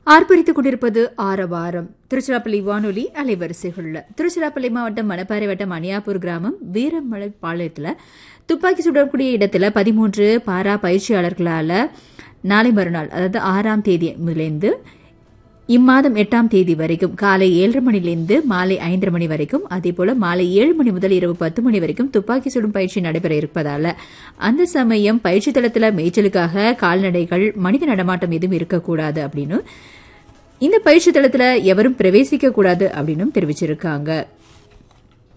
ஆர்ப்பரித்துக் கொண்டிருப்பது ஆரவாரம் திருச்சிராப்பள்ளி வானொலி அலைவரிசைகள்ல திருச்சிராப்பள்ளி மாவட்டம் மணப்பாறை வட்டம் மணியாப்பூர் கிராமம் வீரமலை பாளையத்தில் துப்பாக்கி சுடக்கூடிய இடத்துல பதிமூன்று பாரா பயிற்சியாளர்களால நாளை மறுநாள் அதாவது ஆறாம் தேதி முதலேருந்து இம்மாதம் எட்டாம் தேதி வரைக்கும் காலை ஏழரை மணிலிருந்து மாலை ஐந்தரை மணி வரைக்கும் அதேபோல மாலை ஏழு மணி முதல் இரவு பத்து மணி வரைக்கும் துப்பாக்கி சுடும் பயிற்சி நடைபெற இருப்பதால அந்த சமயம் பயிற்சி தளத்துல மேய்ச்சலுக்காக கால்நடைகள் மனித நடமாட்டம் எதுவும் இருக்கக்கூடாது அப்படின்னு இந்த பயிற்சி தளத்துல எவரும் பிரவேசிக்க கூடாது அப்படின்னு தெரிவிச்சிருக்காங்க